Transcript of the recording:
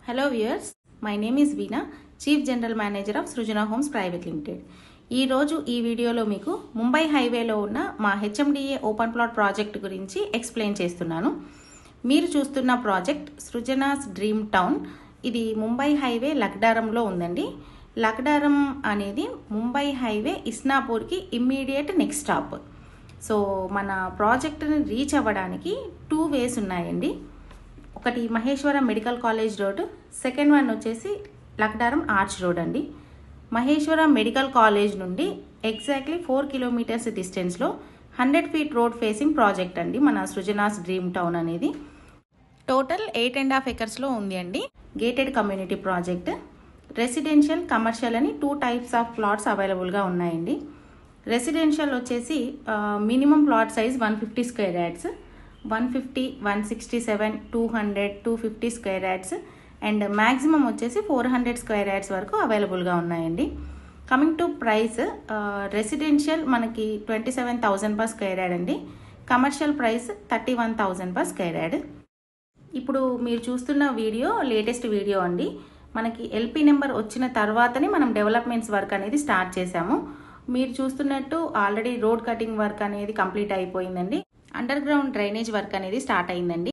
hello viewers my name is Veena chief general manager of Srujana homes private limited ఈరోజు ఈ వీడియోలో మీకు ముంబై హైవేలో ఉన్న మా హెచ్ఎండిఏ ఓపెన్ ప్లాట్ ప్రాజెక్ట్ గురించి ఎక్స్ప్లెయిన్ చేస్తున్నాను మీరు చూస్తున్న ప్రాజెక్ట్ సృజనాస్ డ్రీమ్ టౌన్ ఇది ముంబై హైవే లక్డారంలో ఉందండి లక్డారం అనేది ముంబై హైవే ఇస్నాపూర్కి ఇమ్మీడియట్ నెక్స్ట్ స్టాప్ సో మన ప్రాజెక్ట్ని రీచ్ అవ్వడానికి టూ వేస్ ఉన్నాయండి ఒకటి Maheshwaram medical college road second one వచ్చేసి లక్డారం ఆర్చ్ రోడ్ అండి మహేశ్వరం మెడికల్ కాలేజ్ నుండి ఎగ్జాక్ట్లీ ఫోర్ కిలోమీటర్స్ డిస్టెన్స్లో hundred feet road facing project అండి మన సృజనాస్ డ్రీమ్ టౌన్ అనేది టోటల్ ఎయిట్ అండ్ హాఫ్ ఎకర్స్లో ఉంది అండి gated community project residential commercial అని టూ టైప్స్ ఆఫ్ ప్లాట్స్ అవైలబుల్గా ఉన్నాయండి రెసిడెన్షియల్ వచ్చేసి minimum plot size one fifty square yards one fifty one sixty seven two hundred two fifty square yards and maximum వచ్చేసి four hundred square yards వరకు అవైలబుల్గా ఉన్నాయండి coming to price residential మనకి twenty seven thousand per square yard అండి commercial price thirty one thousand per square yard ఇప్పుడు మీరు చూస్తున్న video latest video అండి మనకి ఎల్పి నెంబర్ వచ్చిన తర్వాతనే మనం డెవలప్మెంట్స్ వర్క్ అనేది స్టార్ట్ చేశాము మీరు చూస్తున్నట్టు ఆల్రెడీ రోడ్ కటింగ్ వర్క్ అనేది కంప్లీట్ అయిపోయిందండి అండర్ గ్రౌండ్ డ్రైనేజ్ వర్క్ అనేది స్టార్ట్ అయిందండి